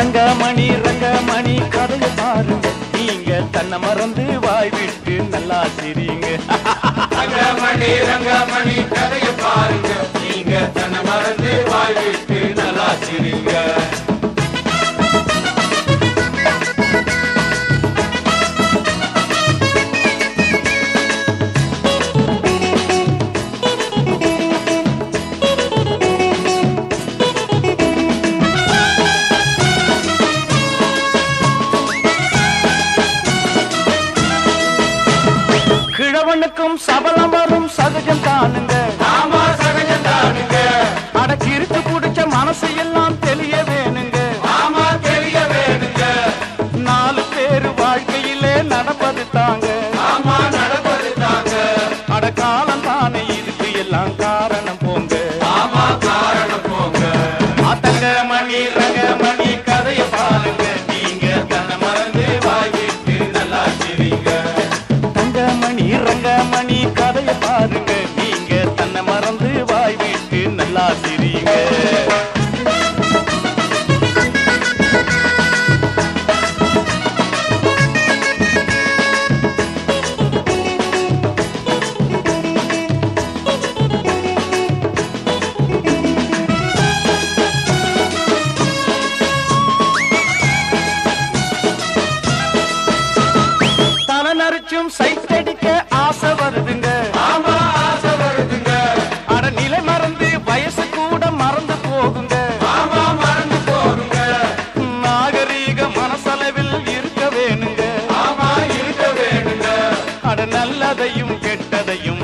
ரங்கமணி ரங்கமணி கதைய பாருங்க நீங்க தன்னை மறந்து வாய் விட்டு நல்லா சிரிங்க ரங்கமணி ரங்கமணி கதைய பாருங்க நீங்க தன்னை மறந்து வாய் விட்டு நல்லா சிரிங்க கிழவனுக்கும் சபலம் வரும் சகஜம் தானுங்க ஆமா சகஜம் தானுங்க அட கிறுக்கு பிடிச்ச மனசு எல்லாம் தெளிய வேணுங்க ஆமா தெரிய வேணுங்க நாலு பேரு வாழ்க்கையிலே நடப்பது தாங்க ஆமா நடப்பது தாங்க அட காலம் தானே இதுக்கு எல்லாம் காரணம் போங்க ஆமா காரணம் போங்க ஆத்தங்க மணி ரங்கமணி கதைய பாருங்க நீங்க தன்னை மறந்து வாய் விட்டு நல்லா சிரிங்க தங்கமணி ரங்கமணி கதைய பாருங்க நீங்க தன்னை மறந்து வாய் விட்டு நல்லா சிரிங்க தலை நரிச்சும் சைட்டடிக்க ஆசை வருதுங்க ஆமா ஆசை வருதுங்க அட நிலை மறந்து வயசு கூட மறந்து போகுங்க ஆமா மறந்து போகுங்க நாகரீக மனசளவில் இருக்க வேணுங்க ஆமா இருக்க வேணுங்க அட நல்லதையும் கெட்டதையும்